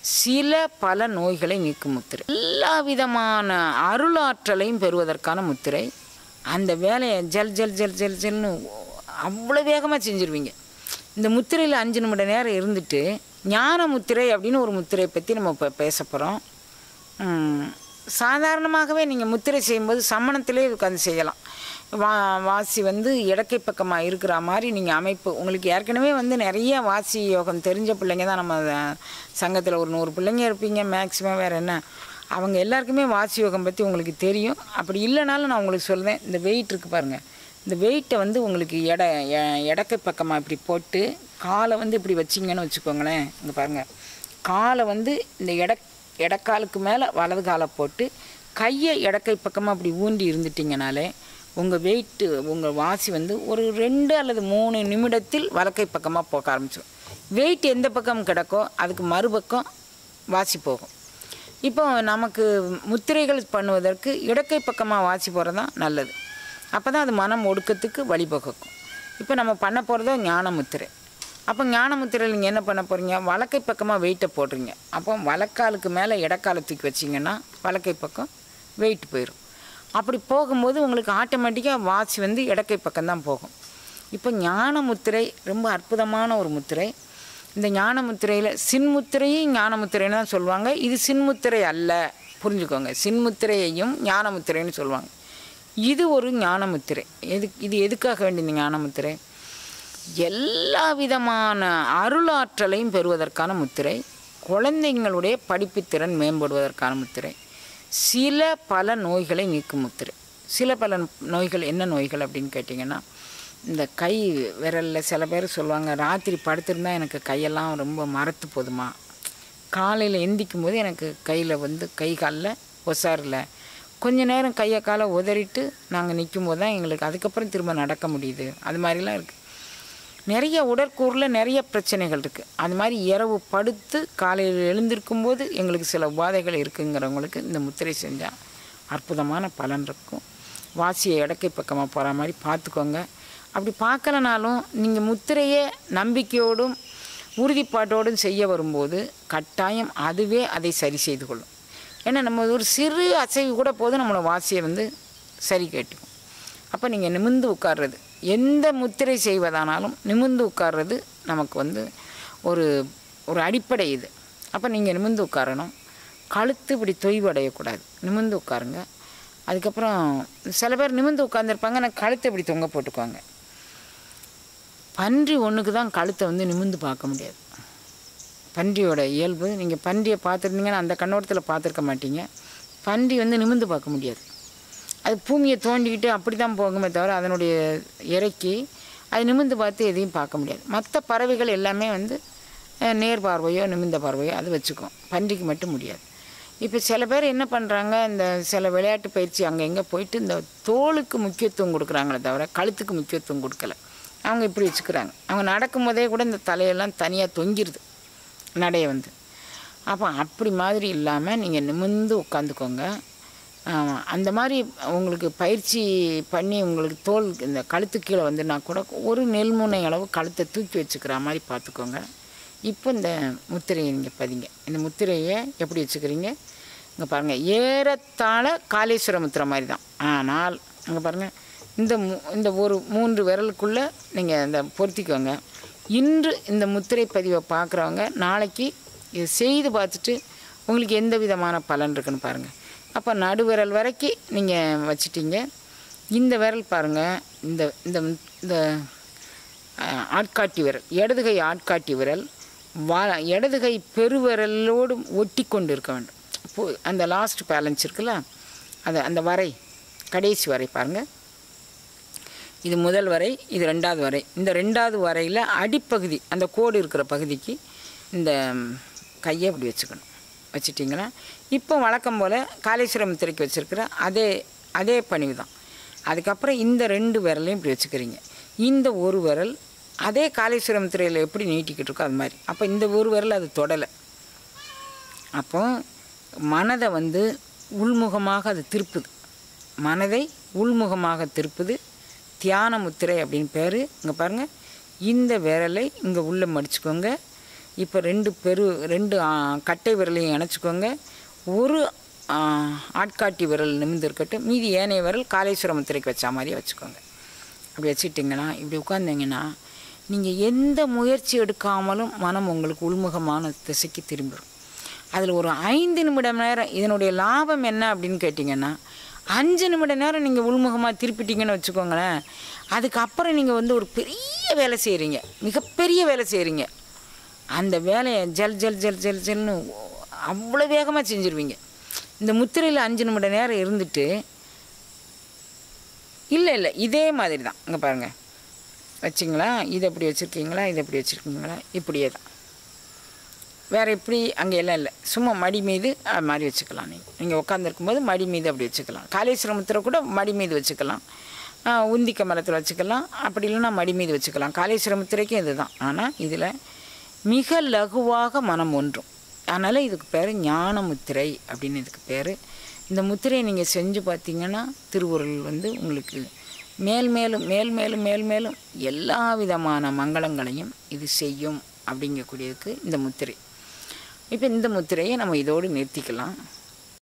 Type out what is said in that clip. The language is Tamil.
சில பல நோய்களை நீக்கும் முத்திரை எல்லா விதமான அருளாற்றலையும் பெறுவதற்கான முத்திரை அந்த வேலையை ஜல் ஜல் ஜல் ஜல் ஜல்னு அவ்வளோ வேகமாக செஞ்சுருவீங்க இந்த முத்திரையில் அஞ்சு நிமிட நேரம் இருந்துட்டு ஞான முத்திரை அப்படின்னு ஒரு முத்திரை பற்றி நம்ம இப்போ பேச போகிறோம் சாதாரணமாகவே நீங்கள் முத்திரை செய்யும்போது சம்மணத்திலே உட்காந்து செய்யலாம் வா வாசி வந்து இடக்கை பக்கமாக இருக்கிற மாதிரி நீங்கள் அமைப்பு உங்களுக்கு ஏற்கனவே வந்து நிறைய வாசி யோகம் தெரிஞ்ச பிள்ளைங்க தான் நம்ம சங்கத்தில் ஒரு நூறு பிள்ளைங்க இருப்பீங்க மேக்ஸிமம் வேறு என்ன அவங்க எல்லாருக்குமே வாசி யோகம் பற்றி உங்களுக்கு தெரியும் அப்படி இல்லைனாலும் நான் உங்களுக்கு சொல்கிறேன் இந்த வெயிட் இருக்குது பாருங்கள் இந்த வெயிட்டை வந்து உங்களுக்கு எட எ- இடக்கை பக்கமாக இப்படி போட்டு காலை வந்து இப்படி வச்சிங்கன்னு வச்சுக்கோங்களேன் இங்கே பாருங்கள் காலை வந்து இந்த எட இடக்காலுக்கு மேலே வலது காலை போட்டு கையை இடக்கை பக்கமாக அப்படி ஊண்டி இருந்துட்டிங்கனாலே உங்கள் வெயிட்டு உங்கள் வாசி வந்து ஒரு ரெண்டு அல்லது மூணு நிமிடத்தில் வலக்கை பக்கமாக போக ஆரம்பிச்சிடும் வெயிட் எந்த பக்கம் கிடக்கோ அதுக்கு மறுபக்கம் வாசி போகும் இப்போ நமக்கு முத்திரைகள் பண்ணுவதற்கு இடக்கை பக்கமாக வாசி போகிறது தான் நல்லது அப்போ தான் அது மனம் ஒடுக்கத்துக்கு வழிவகுக்கும் இப்போ நம்ம பண்ண போகிறதோ ஞான முத்திரை அப்போ ஞான முத்திரையில் நீங்கள் என்ன பண்ண போகிறீங்க வலக்கை பக்கமாக வெயிட்டை போடுறீங்க அப்போ வலக்காலுக்கு மேலே இடக்காலை தூக்கி வச்சிங்கன்னா வலக்கை பக்கம் வெயிட் போயிடும் அப்படி போகும்போது உங்களுக்கு ஆட்டோமேட்டிக்காக வாசி வந்து இடக்கை பக்கம்தான் போகும் இப்போ ஞான முத்திரை ரொம்ப அற்புதமான ஒரு முத்திரை இந்த ஞான முத்திரையில் சின்முத்திரையும் ஞான முத்திரைன்னு தான் சொல்லுவாங்க இது சின்முத்திரை அல்ல புரிஞ்சுக்கோங்க சின்முத்திரையையும் ஞான முத்திரைன்னு சொல்லுவாங்க இது ஒரு ஞான முத்திரை எது இது எதுக்காக வேண்டிய இந்த ஞான முத்திரை எல்லா விதமான அருளாற்றலையும் பெறுவதற்கான முத்திரை குழந்தைங்களுடைய படிப்புத்திறன் மேம்படுவதற்கான முத்திரை சில பல நோய்களை நீக்கும் முத்திரை சில பல நோய்கள் என்ன நோய்கள் அப்படின்னு கேட்டிங்கன்னா இந்த கை விரலில் சில பேர் சொல்லுவாங்க ராத்திரி படுத்திருந்தா எனக்கு கையெல்லாம் ரொம்ப மரத்து போதுமா காலையில் எந்திக்கும் போது எனக்கு கையில் வந்து கை காலில் ஒசாரில் கொஞ்ச நேரம் கையை காலை உதறிட்டு நாங்கள் நிற்கும் போது தான் எங்களுக்கு அதுக்கப்புறம் திரும்ப நடக்க முடியுது அது மாதிரிலாம் இருக்குது நிறைய உடற்கூறில் நிறைய பிரச்சனைகள் இருக்குது அது மாதிரி இரவு படுத்து காலையில் எழுந்திருக்கும் போது எங்களுக்கு சில உபாதைகள் இருக்குங்கிறவங்களுக்கு இந்த முத்திரை செஞ்சால் அற்புதமான பலன் இருக்கும் வாசியை இடக்கை பக்கமாக போகிற மாதிரி பார்த்துக்கோங்க அப்படி பார்க்கலனாலும் நீங்கள் முத்திரையை நம்பிக்கையோடும் உறுதிப்பாட்டோடும் செய்ய வரும்போது கட்டாயம் அதுவே அதை சரி செய்து கொள்ளும் ஏன்னா நம்ம ஒரு சிறு அசைவு கூட போதும் நம்மளை வாசியை வந்து சரி கேட்டுக்கும் அப்போ நீங்கள் நிமிர்ந்து உட்கார்றது எந்த முத்திரை செய்வதானாலும் நிமிர்ந்து உட்கார்றது நமக்கு வந்து ஒரு ஒரு அடிப்படை இது அப்போ நீங்கள் நிமிர்ந்து உட்காரணும் கழுத்து இப்படி தொய்வடையக்கூடாது நிமிர்ந்து உட்காருங்க அதுக்கப்புறம் சில பேர் நிமிர்ந்து உட்காந்துருப்பாங்க ஆனால் கழுத்தை இப்படி தொங்க போட்டுக்குவாங்க பன்றி ஒன்றுக்கு தான் கழுத்தை வந்து நிமிர்ந்து பார்க்க முடியாது பன்றியோட இயல்பு நீங்கள் பன்றியை பார்த்துருந்தீங்கன்னா அந்த கண்ணோட்டத்தில் பார்த்துருக்க மாட்டீங்க பன்றி வந்து நிமிர்ந்து பார்க்க முடியாது அது பூமியை தோண்டிக்கிட்டு அப்படி தான் போகுமே தவிர அதனுடைய இறைக்கி அது நிமிர்ந்து பார்த்து எதையும் பார்க்க முடியாது மற்ற பறவைகள் எல்லாமே வந்து அஹ், நேர் பார்வையோ நிமிர்ந்த பார்வையோ அது வச்சுக்கும் பன்றிக்கு மட்டும் முடியாது இப்போ சில பேர் என்ன பண்ணுறாங்க இந்த சில விளையாட்டு பயிற்சி அங்கே எங்கே போயிட்டு இந்த தோலுக்கு முக்கியத்துவம் கொடுக்குறாங்களே தவிர கழுத்துக்கு முக்கியத்துவம் கொடுக்கல அவங்க இப்படி வச்சுக்கிறாங்க அவங்க நடக்கும்போதே கூட இந்த தலையெல்லாம் தனியாக தொங்கிடுது நடைய வந்து அப்போ அப்படி மாதிரி இல்லாமல் நீங்கள் நிமிர்ந்து உட்காந்துக்கோங்க ஆமாம் அந்த மாதிரி உங்களுக்கு பயிற்சி பண்ணி உங்களுக்கு தோல் இந்த கழுத்து கீழே வந்துன்னா கூட ஒரு நெல்முனை அளவு கழுத்தை தூக்கி வச்சுக்கிற மாதிரி பார்த்துக்கோங்க இப்போ இந்த முத்திரையை நீங்கள் பதிங்க இந்த முத்திரையை எப்படி வச்சுக்கிறீங்க இங்கே பாருங்கள் ஏறத்தாழ காளீஸ்வர முத்திரை மாதிரி தான் ஆனால் இங்கே பாருங்கள் இந்த மு இந்த ஒரு மூன்று விரலுக்குள்ளே நீங்கள் இந்த பொருத்திக்கோங்க இன்று இந்த முத்திரை பதிவை பார்க்குறவங்க நாளைக்கு இது செய்து பார்த்துட்டு உங்களுக்கு எந்த விதமான பலன் இருக்குன்னு பாருங்கள் அப்போ நடுவிரல் வரைக்கும் நீங்கள் வச்சிட்டீங்க இந்த விரல் பாருங்கள் இந்த இந்த இந்த அஹ், ஆட்காட்டி விரல் இடதுகை ஆட்காட்டி விரல் வா இடதுகை பெருவிரலோடு ஒட்டி கொண்டு இருக்க வேண்டும் இப்போ அந்த லாஸ்ட் பேலன்ஸ் இருக்குல்ல அது அந்த வரை கடைசி வரை பாருங்கள் இது முதல் வரை இது ரெண்டாவது வரை இந்த ரெண்டாவது வரையில் அடிப்பகுதி அந்த கோடு இருக்கிற பகுதிக்கு இந்த ம், கையை இப்படி வச்சுக்கணும் வச்சிட்டிங்களா இப்போ வழக்கம் போல் காளீஸ்வரம் முத்திரைக்கு வச்சுருக்கிற அதே அதே பணிவு தான் அதுக்கப்புறம் இந்த ரெண்டு விரலையும் இப்படி வச்சுக்கிறீங்க இந்த ஒரு விரல் அதே காளீஸ்வரம் முத்திரையில் எப்படி நீட்டிக்கிட்டு இருக்கோ அது மாதிரி அப்போ இந்த ஒரு விரல் அது தொடலை அப்போ மனதை வந்து உள்முகமாக அது திருப்புது மனதை உள்முகமாக திருப்புது தியான முத்திரை அப்படின்னு பேர் இங்கே பாருங்கள் இந்த விரலை இங்கே உள்ளே மடிச்சுக்கோங்க இப்போ ரெண்டு பெரு ரெண்டு ஆ, கட்டை விரலையும் இணைச்சிக்கோங்க ஒரு ஆ, ஆட்காட்டி விரல் நிமிர்ந்து இருக்கட்டும் மீதி ஏனைய விரல் காலேஸ்வர முத்திரைக்கு வச்ச மாதிரியே வச்சுக்கோங்க அப்படி வச்சுட்டிங்கன்னா இப்படி உட்கார்ந்தீங்கன்னா நீங்கள் எந்த முயற்சி எடுக்காமலும் மனம் உங்களுக்கு உள்முகமான திசைக்கு திரும்பிடும் அதில் ஒரு ஐந்து நிமிடம் நேரம் இதனுடைய லாபம் என்ன அப்படின்னு கேட்டிங்கன்னா அஞ்சு நிமிட நேரம் நீங்கள் உள்முகமாக திருப்பிட்டீங்கன்னு வச்சுக்கோங்களேன் அதுக்கப்புறம் நீங்கள் வந்து ஒரு பெரிய வேலை செய்கிறீங்க மிகப்பெரிய வேலை செய்கிறீங்க அந்த வேலையை ஜல் ஜல் ஜல் ஜல் ஜல்னு அவ்வளோ வேகமாக செஞ்சுருவீங்க இந்த முத்திரையில் அஞ்சு நிமிட நேரம் இருந்துட்டு இல்லை இல்லை இதே மாதிரி தான் இங்கே பாருங்கள் வச்சிங்களா இது எப்படி வச்சுருக்கீங்களா இது எப்படி வச்சுருக்கீங்களா இப்படியே தான் வேறு எப்படி அங்கே எல்லாம் இல்லை சும்மா மடி மீது அது மாதிரி வச்சுக்கலாம் நீங்கள் நீங்கள் உட்காந்துருக்கும்போது மடி மீது அப்படி வச்சுக்கலாம் காலேஸ்வர முத்திரை கூட மடி மீது வச்சுக்கலாம் ஆ, உந்திக்க மரத்தில் வச்சுக்கலாம் அப்படி இல்லைன்னா மடி மீது வச்சுக்கலாம் காலேஸ்வர முத்திரைக்கும் இதுதான் ஆனால் இதில் மிக லகுவாக மனம் ஒன்றும் அதனால் இதுக்கு பேர் ஞான முத்திரை அப்படின்னு இதுக்கு பேர் இந்த முத்திரையை நீங்கள் செஞ்சு பார்த்தீங்கன்னா திருவுருள் வந்து உங்களுக்கு மேல் மேலும் மேல் மேலும் மேல் மேலும் எல்லா விதமான மங்களங்களையும் இது செய்யும் அப்படிங்கக்கூடியதுக்கு இந்த முத்திரை இப்போ இந்த முத்திரையை நம்ம இதோடு நிறுத்திக்கலாம்